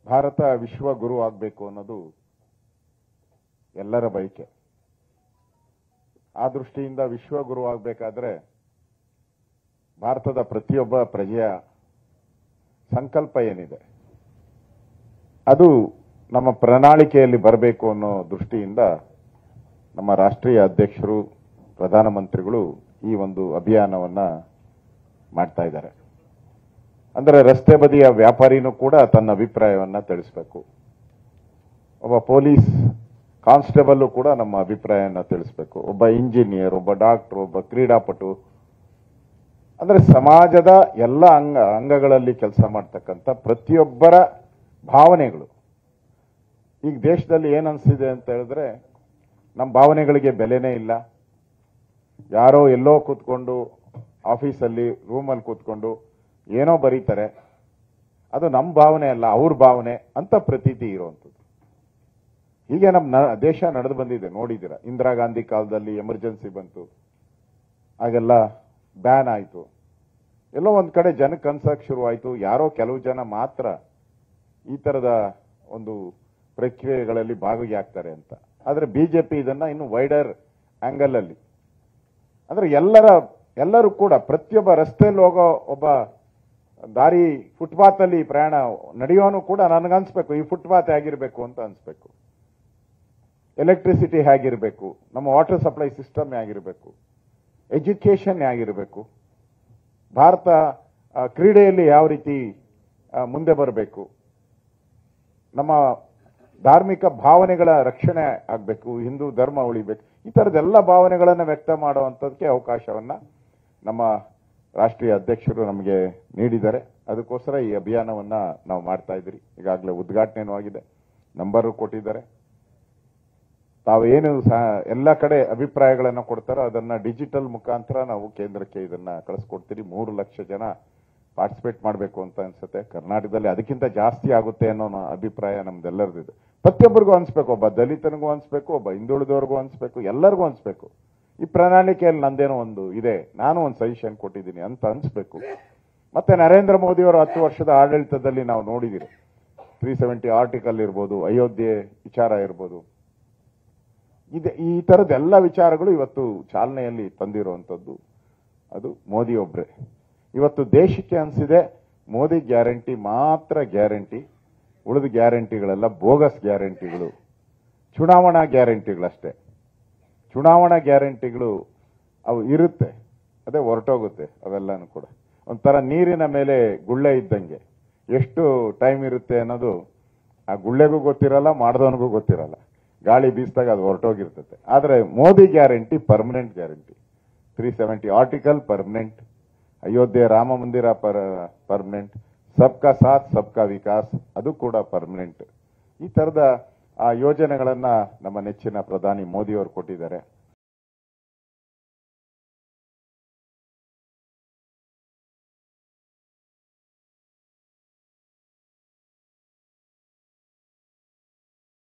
ಭಾರತ ವಿಶ್ವ ಗುರು ಆಗಬೇಕು ಅನ್ನೋದು ಎಲ್ಲರ ಬಯಕೆ ಆ ದೃಷ್ಟಿಯಿಂದ ವಿಶ್ವ ಗುರು ಆಗಬೇಕಾದ್ರೆ ಭಾರತದ ಪ್ರತಿಯೊಬ್ಬ ಪ್ರಜೆಯ ಸಂಕಲ್ಪ ಏನಿದೆ ಅದು ನಮ್ಮ ಪ್ರಣಾಳಿಕೆಯಲ್ಲಿ ಬರಬೇಕು ಅನ್ನೋ ದೃಷ್ಟಿಯಿಂದ ನಮ್ಮ ರಾಷ್ಟ್ರೀಯ ಅಧ್ಯಕ್ಷರು ಪ್ರಧಾನಮಂತ್ರಿಗಳು ಈ ಒಂದು ಅಭಿಯಾನವನ್ನ ಮಾಡ್ತಾ ಇದ್ದಾರೆ ಅಂದರೆ ರಸ್ತೆ ಬದಿಯ ವ್ಯಾಪಾರಿನೂ ಕೂಡ ತನ್ನ ಅಭಿಪ್ರಾಯವನ್ನ ತಿಳಿಸಬೇಕು ಒಬ್ಬ ಪೊಲೀಸ್ ಕಾನ್ಸ್ಟೇಬಲ್ ಕೂಡ ನಮ್ಮ ಅಭಿಪ್ರಾಯವನ್ನ ತಿಳಿಸಬೇಕು ಒಬ್ಬ ಇಂಜಿನಿಯರ್ ಒಬ್ಬ ಡಾಕ್ಟರ್ ಒಬ್ಬ ಕ್ರೀಡಾಪಟು ಅಂದ್ರೆ ಸಮಾಜದ ಎಲ್ಲ ಅಂಗ ಅಂಗಗಳಲ್ಲಿ ಕೆಲಸ ಮಾಡ್ತಕ್ಕಂಥ ಪ್ರತಿಯೊಬ್ಬರ ಭಾವನೆಗಳು ಈಗ ದೇಶದಲ್ಲಿ ಏನ್ ಅನ್ಸಿದೆ ಅಂತ ಹೇಳಿದ್ರೆ ನಮ್ಮ ಭಾವನೆಗಳಿಗೆ ಬೆಲೆನೇ ಇಲ್ಲ ಯಾರೋ ಎಲ್ಲೋ ಕೂತ್ಕೊಂಡು ಆಫೀಸಲ್ಲಿ ರೂಮಲ್ಲಿ ಕೂತ್ಕೊಂಡು ಏನೋ ಬರೀತಾರೆ ಅದು ನಮ್ಮ ಭಾವನೆ ಅಲ್ಲ ಅವ್ರ ಭಾವನೆ ಅಂತ ಪ್ರತೀತಿ ಇರುವಂಥದ್ದು ಹೀಗೆ ನಮ್ಮ ನ- ದೇಶ ನಡೆದು ಬಂದಿದೆ ನೋಡಿದ್ದೀರ ಇಂದಿರಾ ಗಾಂಧಿ ಕಾಲದಲ್ಲಿ ಎಮರ್ಜೆನ್ಸಿ ಬಂತು ಆಗೆಲ್ಲ ಬ್ಯಾನ್ ಆಯಿತು ಎಲ್ಲೋ ಒಂದ್ ಕಡೆ ಜನಕ್ಕೆ ಅನ್ಸಕ್ ಶುರುವಾಯಿತು ಯಾರೋ ಕೆಲವು ಜನ ಮಾತ್ರ ಈ ತರದ ಒಂದು ಪ್ರಕ್ರಿಯೆಗಳಲ್ಲಿ ಭಾಗಿಯಾಗ್ತಾರೆ ಅಂತ ಆದ್ರೆ ಬಿಜೆಪಿ ಇದನ್ನ ಇನ್ನು ವೈಡರ್ ಆಂಗಲ್ ಅಲ್ಲಿ ಅಂದ್ರೆ ಎಲ್ಲರ ಎಲ್ಲರೂ ಕೂಡ ಪ್ರತಿಯೊಬ್ಬ ರಸ್ತೆಯಲ್ಲಿ ಹೋಗೋ ಒಬ್ಬ ದಾರಿ ಫುಟ್ಪಾತ್ ಅಲ್ಲಿ ಪ್ರಯಾಣ ನಡೆಯೋನು ಕೂಡ ನನಗನ್ಸ್ಬೇಕು ಈ ಫುಟ್ಪಾತ್ ಹೇಗಿರ್ಬೇಕು ಅಂತ ಅನ್ಸ್ಬೇಕು ಎಲೆಕ್ಟ್ರಿಸಿಟಿ ಹೇಗಿರ್ಬೇಕು ನಮ್ಮ ವಾಟರ್ ಸಪ್ಲೈ ಸಿಸ್ಟಮ್ ಹೇಗಿರ್ಬೇಕು ಎಜುಕೇಶನ್ ಹೇಗಿರ್ಬೇಕು ಭಾರತ ಆ, ಕ್ರೀಡೆಯಲ್ಲಿ ಯಾವ ರೀತಿ ಆ, ಮುಂದೆ ಬರಬೇಕು ನಮ್ಮ ಧಾರ್ಮಿಕ ಭಾವನೆಗಳ ರಕ್ಷಣೆ ಆಗಬೇಕು ಹಿಂದೂ ಧರ್ಮ ಉಳಿಬೇಕು ಈ ತರದೆಲ್ಲ ಭಾವನೆಗಳನ್ನು ವ್ಯಕ್ತ ಮಾಡುವಂಥದ್ದಕ್ಕೆ ಅವಕಾಶವನ್ನ ನಮ್ಮ ರಾಷ್ಟ್ರೀಯ ಅಧ್ಯಕ್ಷರು ನಮಗೆ ನೀಡಿದ್ದಾರೆ ಅದಕ್ಕೋಸ್ಕರ ಈ ಅಭಿಯಾನವನ್ನ ನಾವು ಮಾಡ್ತಾ ಇದ್ದೀರಿ ಈಗಾಗಲೇ ಉದ್ಘಾಟನೆನೂ ಆಗಿದೆ ನಂಬರು ಕೊಟ್ಟಿದ್ದಾರೆ ತಾವೇನು ಸಹ ಎಲ್ಲ ಕಡೆ ಅಭಿಪ್ರಾಯಗಳನ್ನು ಕೊಡ್ತಾರೋ ಅದನ್ನ ಡಿಜಿಟಲ್ ಮುಖಾಂತರ ನಾವು ಕೇಂದ್ರಕ್ಕೆ ಇದನ್ನ ಕಳಿಸ್ಕೊಡ್ತೀರಿ ಮೂರು ಲಕ್ಷ ಜನ ಪಾರ್ಟಿಸಿಪೇಟ್ ಮಾಡಬೇಕು ಅಂತ ಅನ್ಸುತ್ತೆ ಕರ್ನಾಟಕದಲ್ಲಿ ಅದಕ್ಕಿಂತ ಜಾಸ್ತಿ ಆಗುತ್ತೆ ಅನ್ನೋ ನ- ಅಭಿಪ್ರಾಯ ನಮ್ದೆಲ್ಲರದಿದೆ ಪ್ರತಿಯೊಬ್ಬರಿಗೂ ಅನ್ಸ್ಬೇಕು ಒಬ್ಬ ದಲಿತನಿಗೂ ಅನ್ಸ್ಬೇಕು ಒಬ್ಬ ಹಿಂದುಳಿದವ್ರಿಗೂ ಅನ್ಸ್ಬೇಕು ಎಲ್ಲರಿಗೂ ಅನ್ಸ್ಬೇಕು ಈ ಪ್ರಣಾಳಿಕೆಯಲ್ಲಿ ನಂದೇನೋ ಒಂದು ಇದೆ ನಾನು ಒಂದು ಸಜೆಷನ್ ಕೊಟ್ಟಿದ್ದೀನಿ ಅಂತ ಅನ್ಸ್ಬೇಕು ಮತ್ತೆ ನರೇಂದ್ರ ಮೋದಿ ಅವರ ಹತ್ತು ವರ್ಷದ ಆಡಳಿತದಲ್ಲಿ ನಾವು ನೋಡಿದಿರಿ ತ್ರೀ ಸೆವೆಂಟಿ ಆರ್ಟಿಕಲ್ ಇರ್ಬೋದು ಅಯೋಧ್ಯೆ ವಿಚಾರ ಇರ್ಬೋದು ಇದೆ ಈ ತರದ ಎಲ್ಲ ವಿಚಾರಗಳು ಇವತ್ತು ಚಾಲನೆಯಲ್ಲಿ ತಂದಿರುವಂತದ್ದು ಅದು ಮೋದಿ ಒಬ್ರೆ ಇವತ್ತು ದೇಶಕ್ಕೆ ಅನ್ಸಿದೆ ಮೋದಿ ಗ್ಯಾರಂಟಿ ಮಾತ್ರ ಗ್ಯಾರಂಟಿ ಉಳಿದ ಗ್ಯಾರಂಟಿಗಳೆಲ್ಲ ಬೋಗಸ್ ಗ್ಯಾರಂಟಿಗಳು ಚುನಾವಣಾ ಗ್ಯಾರಂಟಿಗಳಷ್ಟೇ ಚುನಾವಣಾ ಗ್ಯಾರಂಟಿಗಳು ಅವು ಇರುತ್ತೆ ಅದೇ ಹೊರಟೋಗುತ್ತೆ ಅವೆಲ್ಲನೂ ಕೂಡ ಒಂಥರ ನೀರಿನ ಮೇಲೆ ಗುಳ್ಳೆ ಇದ್ದಂಗೆ ಎಷ್ಟು ಟೈಮ್ ಇರುತ್ತೆ ಅನ್ನೋದು ಆ ಗುಳ್ಳೆಗೂ ಗೊತ್ತಿರಲ್ಲ ಮಾಡಿದವನಿಗೂ ಗೊತ್ತಿರಲ್ಲ ಗಾಳಿ ಬೀಸಿದಾಗ ಅದು ಹೊರಟೋಗಿರ್ತದೆ ಆದ್ರೆ Modi guarantee permanent guarantee three seventy article permanent Ayodhya Ram Mandir per permanent ಸಬ್ಕಾ ಸಾಥ್ ಸಬ್ಕಾ ವಿಕಾಸ್ ಅದು ಕೂಡ ಪರ್ಮನೆಂಟ್ ಈ ತರದ ಆ ಯೋಜನೆಗಳನ್ನ ನಮ್ಮ ನೆಚ್ಚಿನ ಪ್ರಧಾನಿ ಮೋದಿ ಅವರು ಕೊಟ್ಟಿದ್ದಾರೆ